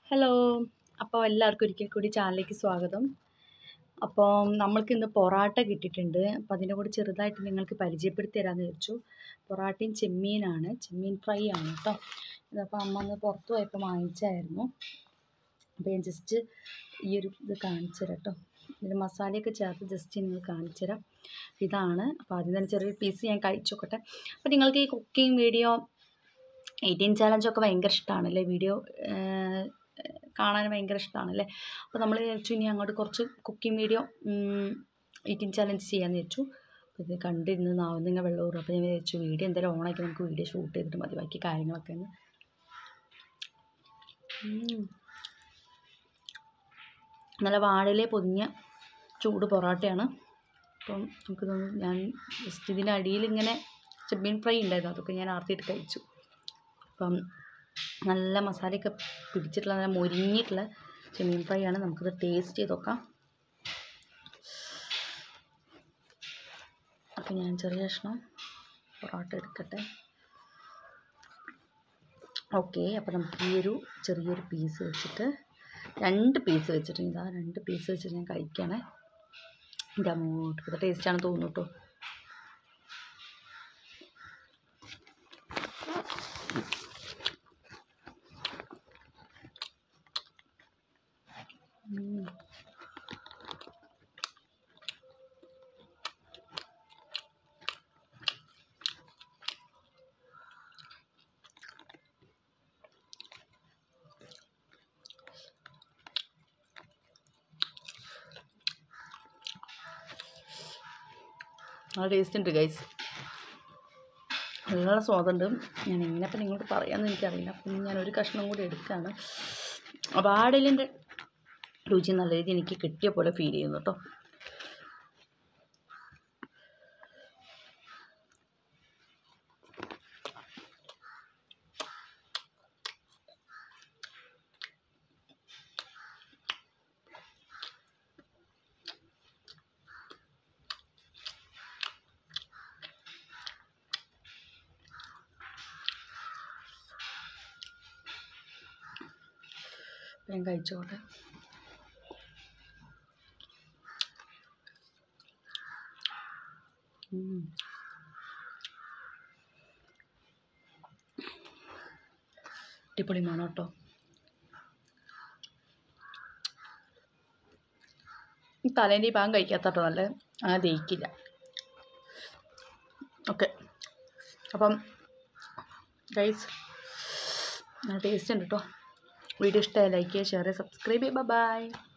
Hello അപ്പോൾ എല്ലാവർക്കും ഒരിക്കൽ കൂടി ചാനലിലേക്ക് സ്വാഗതം അപ്പോൾ നമ്മൾക്ക് ഇന്ന് പൊറാട്ട കിട്ടിയിട്ടുണ്ട് അപ്പോൾ അതിൻ്റെ കൂടെ ചെറുതായിട്ട് നിങ്ങൾക്ക് പരിചയപ്പെടുത്തി തരാമെന്ന് വിചാരിച്ചു പൊറാട്ടയും ചെമ്മീനാണ് ചെമ്മീൻ ഫ്രൈ ആണ് കേട്ടോ ഇതപ്പോൾ അമ്മ ഒന്ന് പുറത്ത് പോയപ്പോൾ വാങ്ങിച്ചായിരുന്നു അപ്പോൾ ഞാൻ ജസ്റ്റ് ഈ ഒരു ഇത് കാണിച്ചു തരാം കേട്ടോ ഇതിൽ മസാലയൊക്കെ ചേർത്ത് ജസ്റ്റ് നിങ്ങൾ കാണിച്ചു തരാം ഇതാണ് അപ്പോൾ ആദ്യം തന്നെ ചെറിയൊരു പീസ് ഞാൻ കഴിച്ചു നോക്കട്ടെ അപ്പോൾ നിങ്ങൾക്ക് ഈ കുക്കിംഗ് വീഡിയോ എയ്റ്റീൻ ചാലഞ്ചൊക്കെ ഭയങ്കര ഇഷ്ടമാണല്ലേ വീഡിയോ കാണാൻ ഭയങ്കര ഇഷ്ടമാണല്ലേ അപ്പോൾ നമ്മൾ വിചാരിച്ചു ഇനി അങ്ങോട്ട് കുറച്ച് കുക്കിംഗ് വീഡിയോ എയ്റ്റീൻ ചാലഞ്ച് ചെയ്യാമെന്ന് വിചാരിച്ചു അപ്പോൾ ഇത് കണ്ടിരുന്ന് നാവുന്നിങ്ങനെ വെള്ളം ഊറും അപ്പോൾ ഞാൻ വിചാരിച്ചു വീഡിയോ എന്തായാലും ഓണാക്കി നമുക്ക് വീഡിയോ ഷൂട്ട് ചെയ്തിട്ട് മതി ബാക്കി കാര്യങ്ങളൊക്കെ ഒന്ന് ഉം. നല്ല വാഴയിലെ പൊതിഞ്ഞ ചൂട് പൊറോട്ടയാണ് അപ്പം നമുക്ക് തോന്നുന്നു ഞാൻ ജസ്റ്റ് ഇതിൻ്റെ അടിയിൽ ഇങ്ങനെ ചെമ്മീൻ ഫ്രൈ ഉണ്ടായിരുന്നു അതൊക്കെ ഞാൻ ആർത്തിയിട്ട് കഴിച്ചു അപ്പം നല്ല മസാലയൊക്കെ പിടിച്ചിട്ടുള്ള നല്ല മൊരിഞ്ഞിട്ടുള്ള ചെമ്മീൻ ഫ്രൈ ആണ് നമുക്കത് ടേസ്റ്റ് ചെയ്ത് നോക്കാം അപ്പം ഞാൻ ചെറിയ കഷ്ണം പൊറോട്ട എടുക്കട്ടെ ഓക്കെ അപ്പോൾ നമുക്ക് ഈ ഒരു ചെറിയൊരു പീസ് വെച്ചിട്ട് രണ്ട് പീസ് വെച്ചിട്ട് ഇതാ രണ്ട് പീസ് വെച്ചിട്ട് ഞാൻ കഴിക്കുകയാണേ എൻ്റെ അങ്ങോട്ട് ഇത് ടേസ്റ്റാണ് തോന്നുന്നു കേട്ടോ ഉം. നല്ല ടേസ്റ്റ് ഉണ്ട് ഗൈസ് നല്ല സ്വാദുണ്ട് ഞാൻ എങ്ങനെ അപ്പം നിങ്ങളോട് പറയാമെന്ന് എനിക്കറിയില്ല അപ്പം ഞാൻ ഒരു കഷ്ണം കൂടി എടുക്കുകയാണ് വാടലിൻ്റെ രുചി നല്ല രീതിയിൽ എനിക്ക് കിട്ടിയ പോലെ ഫീൽ ചെയ്യുന്നു കേട്ടോ ഞാൻ കഴിച്ചോട്ടെ ഉം. അടിപൊളി മണം കേട്ടോ തലേൻ്റെ ഈ ഭാഗം കഴിക്കാത്തട്ടോ നല്ല അങ്ങനെ ദഹിക്കില്ല ഓക്കെ അപ്പം ഗൈസ് നല്ല ടേസ്റ്റ് ഉണ്ട് കേട്ടോ വീഡിയോ ഇഷ്ടമായി ലൈക്ക് ചെയ്യുക ഷെയർ ചെയ്യുക സബ്സ്ക്രൈബ് ചെയ്യുക ബൈ